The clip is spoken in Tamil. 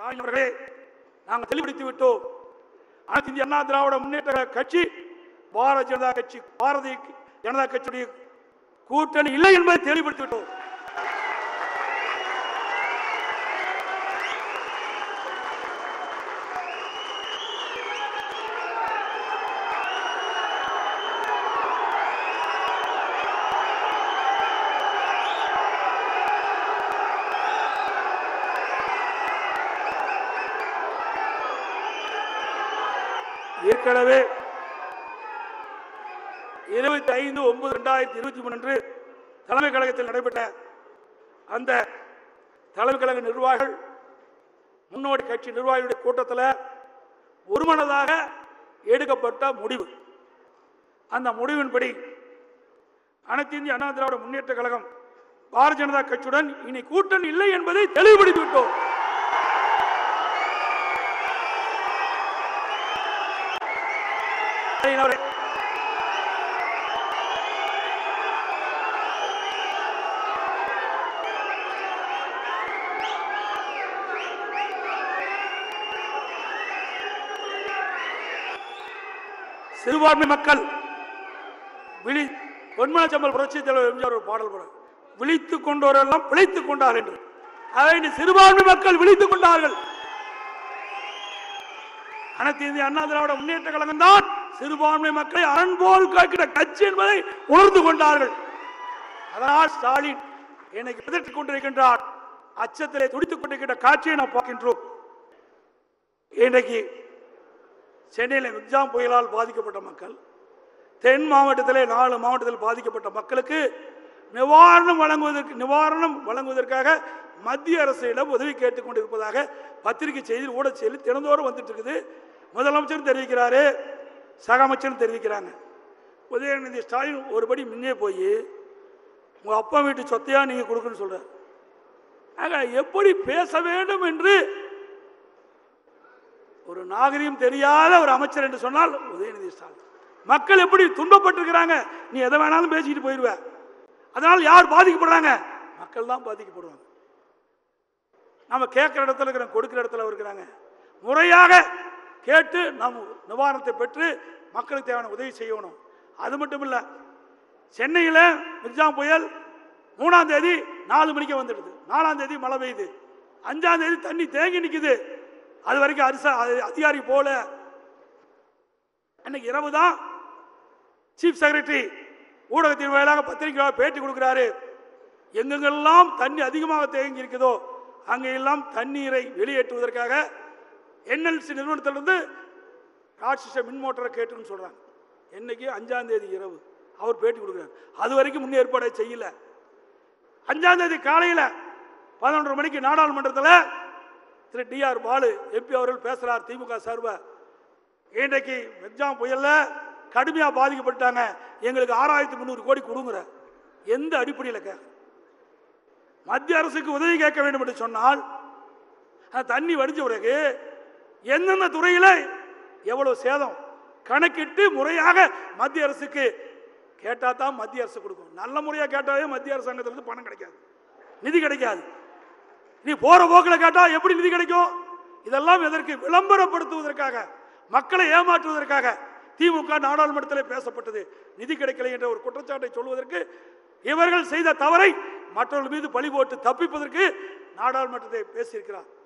ஸ்டாலின் அவர்களே நாங்கள் தெளிவுபடுத்தி விட்டோம் அனைத்து இந்திய அண்ணா திராவிட முன்னேற்ற கட்சி பாரதிய ஜனதா கட்சி பாரதிய ஜனதா கட்சியுடைய கூட்டணி இல்லை என்பதை தெளிவுபடுத்தி விட்டோம் ஏற்கனவே இருபத்தி ஐந்து ஒன்பது ரெண்டாயிரத்தி இருபத்தி மூணு அன்று தலைமை கழகத்தில் நடைபெற்ற அந்த தலைமை கழக நிர்வாகிகள் முன்னோடி கட்சி நிர்வாகிகளுடைய கூட்டத்தில் ஒருமனதாக எடுக்கப்பட்ட முடிவு அந்த முடிவின்படி அனைத்து இந்திய அண்ணா திராவிட முன்னேற்ற கழகம் பாரதிய ஜனதா கட்சியுடன் இனி கூட்டணி இல்லை என்பதை தெளிவுபடுத்தி விட்டோம் ஸ்டாலின் அவர்களே, சிறுபான்மை மக்கள் விழி பொன்மனச்சம்பல் புரட்சி தலைவர் எம்ஜிஆர் ஒரு பாடல் போல விழித்துக் கொண்டோரெல்லாம் பிழைத்துக் கொண்டார் என்று அதை இன்று சிறுபான்மை மக்கள் விழித்துக் கொண்டார்கள் அனைத்து இந்திய அண்ணா திராவிட முன்னேற்ற கழகம் தான் சிறுபான்மை மக்களை அன்போல் காக்கிற கட்சி என்பதை உணர்ந்து கொண்டார்கள் அதனால் ஸ்டாலின் என்னை எதிர்த்துக் கொண்டிருக்கின்றார் அச்சத்திலே துடித்துக் கொண்டிருக்கின்ற காட்சியை நாம் பார்க்கின்றோம் இன்றைக்கு சென்னையில் மிக்ஜாம் புயலால் பாதிக்கப்பட்ட மக்கள் தென் மாவட்டத்திலே நாலு மாவட்டத்தில் பாதிக்கப்பட்ட மக்களுக்கு நிவாரணம் வழங்குவதற்கு நிவாரணம் வழங்குவதற்காக மத்திய அரசிடம் உதவி கேட்டுக் கொண்டிருப்பதாக பத்திரிகை செய்தி ஊடக செய்தி தினந்தோறும் வந்துட்டு இருக்குது முதலமைச்சரும் தெரிவிக்கிறாரு சக அமைச்சரும் தெரிவிக்கிறாங்க உதயநிதி ஸ்டாலின் ஒருபடி முன்னே போய் உங்க அப்பா வீட்டு சொத்தையா நீங்க கொடுக்கணும்னு சொல்றாரு ஆக எப்படி பேச வேண்டும் என்று ஒரு நாகரிகம் தெரியாத ஒரு அமைச்சர் என்று சொன்னால் உதயநிதி ஸ்டாலின் மக்கள் எப்படி துன்பப்பட்டிருக்கிறாங்க நீ எதை வேணாலும் பேசிக்கிட்டு போயிடுவ அதனால் யார் பாதிக்கப்படுறாங்க மக்கள் தான் பாதிக்கப்படுவாங்க நம்ம கேட்குற இடத்துல இருக்கிறோம் கொடுக்குற இடத்துல இருக்கிறாங்க முறையாக கேட்டு நாம் நிவாரணத்தை பெற்று மக்களுக்கு தேவையான உதவி செய்யணும் அது மட்டும் இல்லை சென்னையில் மிர்ஜாம் புயல் மூணாம் தேதி நாலு மணிக்கு வந்துடுது நாலாம் தேதி மழை பெய்யுது அஞ்சாம் தேதி தண்ணி தேங்கி நிற்குது அது வரைக்கும் அரசு அது- அதிகாரி போல அன்னைக்கு இரவு தான் சீஃப் செக்ரட்டரி ஊடகத்தின் வாயிலாக பத்திரிகை பேட்டி கொடுக்கிறாரு எங்கெங்கெல்லாம் தண்ணி அதிகமாக தேங்கி இருக்குதோ அங்கெல்லாம் தண்ணீரை வெளியேற்றுவதற்காக என்எல்சி நிறுவனத்திலிருந்து ராட்சச மின் மோட்டரை கேட்டுன்னு சொல்றாங்க என்னைக்கு அஞ்சாம் தேதி இரவு அவர் பேட்டி கொடுக்குறாரு அது வரைக்கும் முன் ஏற்பாடை செய்யல அஞ்சாம் தேதி காலையில் பதினொன்றரை மணிக்கு நாடாளுமன்றத்தில் திரு டிஆர் பாலு எம்பி அவர்கள் பேசுறார் திமுக சார்பா இன்றைக்கு மெக்ஜாம் புயல்ல கடுமையா பாதிக்கப்பட்டாங்க எங்களுக்கு ஆறாயிரத்தி முந்நூறு கோடி கொடுங்குற எந்த அடிப்படையில் கேட்க மத்திய அரசுக்கு உதவி கேட்க வேண்டும் என்று சொன்னால் அந்த தண்ணி வடிஞ்ச பிறகு எந்தெந்த துறையில எவ்வளவு சேதம் கணக்கிட்டு முறையாக மத்திய அரசுக்கு கேட்டா தான் மத்திய அரசு கொடுக்கும் நல்ல முறையா கேட்டாவே மத்திய அரசாங்கத்திலிருந்து பணம் கிடைக்காது நிதி கிடைக்காது நீ போற போக்கில் கேட்டா எப்படி நிதி கிடைக்கும் இதெல்லாம் எதற்கு விளம்பரப்படுத்துவதற்காக மக்களை ஏமாற்றுவதற்காக திமுக நாடாளுமன்றத்தில் பேசப்பட்டது நிதி கிடைக்கல என்ற ஒரு குற்றச்சாட்டை சொல்வதற்கு இவர்கள் செய்த தவறை மற்றவர்கள் மீது பழி போட்டு தப்பிப்பதற்கு நாடாளுமன்றத்தை பேசியிருக்கிறார்